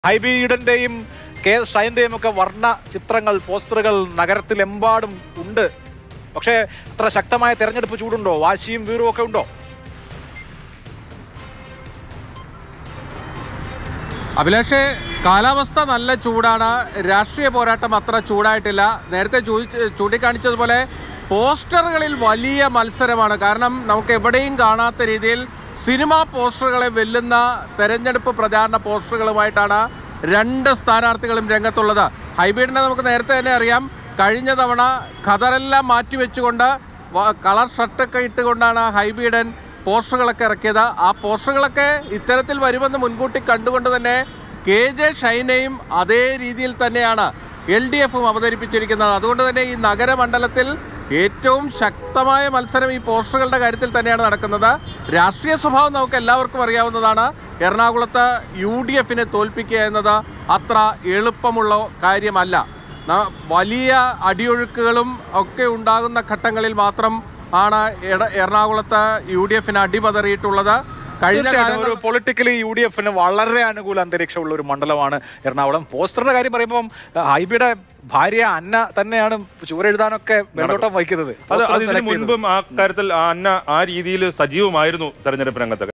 ഹൈബി ഈഡന്റെയും K S ഷൈന്റെയും ഒക്കെ വർണ്ണ ചിത്രങ്ങൾ പോസ്റ്ററുകൾ നഗരത്തിലെമ്പാടും ഉണ്ട് പക്ഷേ അത്ര ശക്തമായ തെരഞ്ഞെടുപ്പ് ചൂടുണ്ടോ വാശിയും വീറും ഒക്കെ ഉണ്ടോ അഭിലാഷേ കാലാവസ്ഥ നല്ല ചൂടാണ് രാഷ്ട്രീയ പോരാട്ടം അത്ര ചൂടായിട്ടില്ല നേരത്തെ ചൂണ്ടി- ചൂണ്ടിക്കാണിച്ചതുപോലെ പോസ്റ്ററുകളിൽ വലിയ മത്സരമാണ് കാരണം നമുക്ക് എവിടെയും കാണാത്ത രീതിയിൽ സിനിമാ പോസ്റ്ററുകളെ വെല്ലുന്ന തെരഞ്ഞെടുപ്പ് പ്രചാരണ പോസ്റ്ററുകളുമായിട്ടാണ് രണ്ട് സ്ഥാനാർത്ഥികളും രംഗത്തുള്ളത് ഹൈബ്രിഡിനെ നമുക്ക് നേരത്തെ തന്നെ അറിയാം കഴിഞ്ഞ തവണ ഖദറെല്ലാം മാറ്റിവെച്ചുകൊണ്ട് വ- കളർ ഷർട്ടൊക്കെ ഇട്ടുകൊണ്ടാണ് ഹൈബീഡൻ പോസ്റ്ററുകളൊക്കെ ഇറക്കിയത് ആ പോസ്റ്ററുകളൊക്കെ ഇത്തരത്തിൽ വരുമെന്ന് മുൻകൂട്ടി കണ്ടുകൊണ്ട് തന്നെ കെ ജെ ഷൈനെയും അതേ രീതിയിൽ തന്നെയാണ് എൽ ഡി എഫും അവതരിപ്പിച്ചിരിക്കുന്നത് അതുകൊണ്ട് തന്നെ ഈ നഗരമണ്ഡലത്തിൽ ഏറ്റവും ശക്തമായ മത്സരം ഈ പോസ്റ്ററുകളുടെ കാര്യത്തിൽ തന്നെയാണ് നടക്കുന്നത് രാഷ്ട്രീയ സ്വഭാവം നമുക്ക് എല്ലാവർക്കും അറിയാവുന്നതാണ് എറണാകുളത്ത് യു ഡി എഫിനെ തോൽപ്പിക്കുക എന്നത് അത്ര എളുപ്പമുള്ള കാര്യമല്ല ന- വലിയ അടിയൊഴുക്കുകളും ഒക്കെ ഉണ്ടാകുന്ന ഘട്ടങ്ങളിൽ മാത്രം ആണ് എട- എറണാകുളത്ത് യു ഡി എഫിന് അടിപതറിയിട്ടുള്ളത് കഴിഞ്ഞ തീർച്ചയായിട്ടും കാലങ്ങൾ ഒരു പൊളിറ്റിക്കലി യു ഡി എഫിന് വളരെ അനുകൂല അന്തരീക്ഷമുള്ള ഒരു മണ്ഡലമാണ് എറണാകുളം പോസ്റ്ററിന്റെ കാര്യം പറയുമ്പോൾ ഹൈബിയുടെ ഭാര്യ അന്ന തന്നെയാണ് ചുവരെഴുതാനൊക്കെ മേൽനോട്ടം വഹിക്കുന്നത് അത് പോസ്റ്റർ അത് ഇതിനു select ചെയ്തത്. മുൻപും ആ കാര്യത്തിൽ ആ അന്ന ആ രീതിയിൽ സജീവമായിരുന്നു തെരഞ്ഞെടുപ്പ് രംഗത്ത്